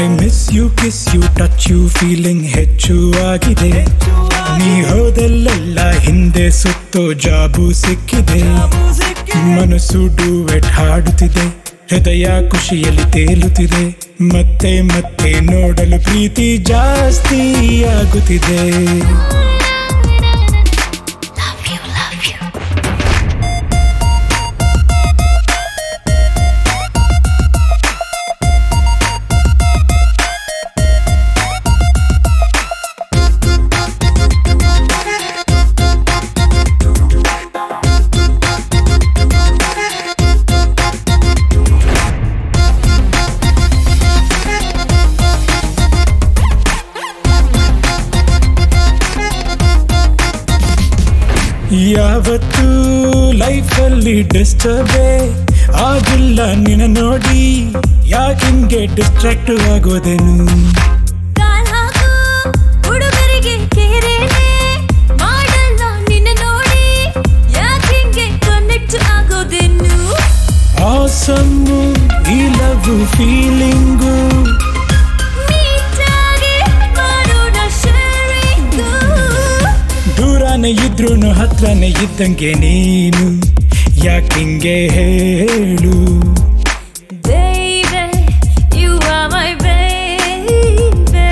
I miss you kiss you touch you feeling ಹೆಚ್ಚು ಆಗಿದೆ ನೀ ಹೋದಲ್ಲೆಲ್ಲ ಹಿಂದೆ ಸುತ್ತೋ ಜಾಬು ಸಿಕ್ಕಿದೆ ಮನಸ್ಸು ಡೂವೆಟ್ ಹಾಡುತ್ತಿದೆ ಹೃದಯ ಖುಷಿಯಲ್ಲಿ ತೇಲುತ್ತಿದೆ ಮತ್ತೆ ಮತ್ತೆ ನೋಡಲು ಪ್ರೀತಿ ಜಾಸ್ತಿ ಆಗುತ್ತಿದೆ Love you, love you. ಯಾವತ್ತೂ ಲೈಫಲ್ಲಿ ಡಿಸ್ಟರ್ಬೇ ಆಗಿಲ್ಲ ನಿನ್ನ ನೋಡಿ ಯಾಕಿಂಗೆ ಡಿಸ್ಟ್ರಾಕ್ಟ್ ಆಗೋದೇನು ಕಾಲ್ ಹಾಕು ಹುಡುಗರಿಗೆ ಕೇರೇನೆ ಮಾಡಲ್ಲ ನಿನ್ನ ನೋಡಿ ಯಾಕಿಂಗೆ ಕನೆಕ್ಟ್ ಆಗೋದೇನು ಆಸಮ್ಮು ಈ ಲವ್ ಫೀಲಿಂಗು ನೀಟಾಗಿ ಮಾಡೋಣ ಶೇರಿಂಗು ದೂರನೇ ಇದ್ರೂ ಹತ್ರನೇ ಇದ್ದಂಗೆ ನೀನು ಯಾಕಿಂಗೆ ಹೇಳು Baby, you are my baby.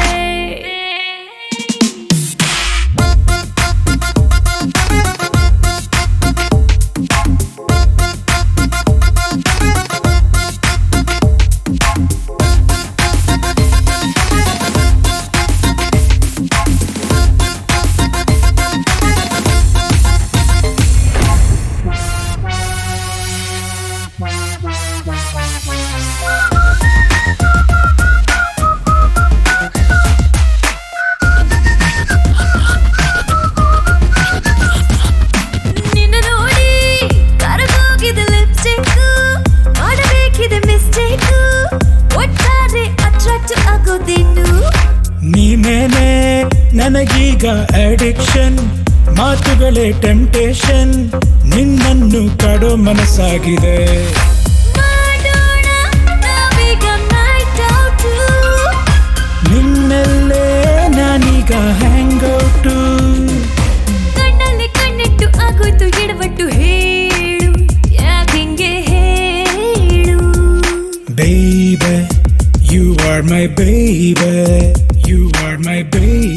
ನಿನ್ನ ನೋಡಿ ಕರಗೋಗಿದೆ ಲಿಪ್ಸ್ಟಿಕ್ ಮಾಡಬೇಕಿದೆ ಮಿಸ್ಟೇಕ್ ಒಟ್ಟಾರೆ ಅಟ್ರಾಕ್ಟ್ ಆಗೋದೇನು ನೀನೇನೆ ನನಗೀಗ ಅಡಿಕ್ಷನ್ ಮಾತುಗಳೇ ಟೆಂಪ್ಟೇಷನ್ ನಿನ್ನನ್ನು ಕಾಡೋ ಮನಸ್ಸಾಗಿದೆ ಮಾಡೋಣ ನಾವೀಗ ನೈಟ್ ಔಟ್ ನಿನ್ನಲ್ಲೇ ನಾನೀಗ ಹ್ಯಾಂಗೌಟು ಕಣ್ಣಲ್ಲಿ ಕಣ್ಣಿಟ್ಟು ಆಗೋಯ್ತು ಎಡವಟ್ಟು ಹೇಳು ಯಾಕಿಂಗೆ ಹೇಳು Baby, you are my baby. You are my baby.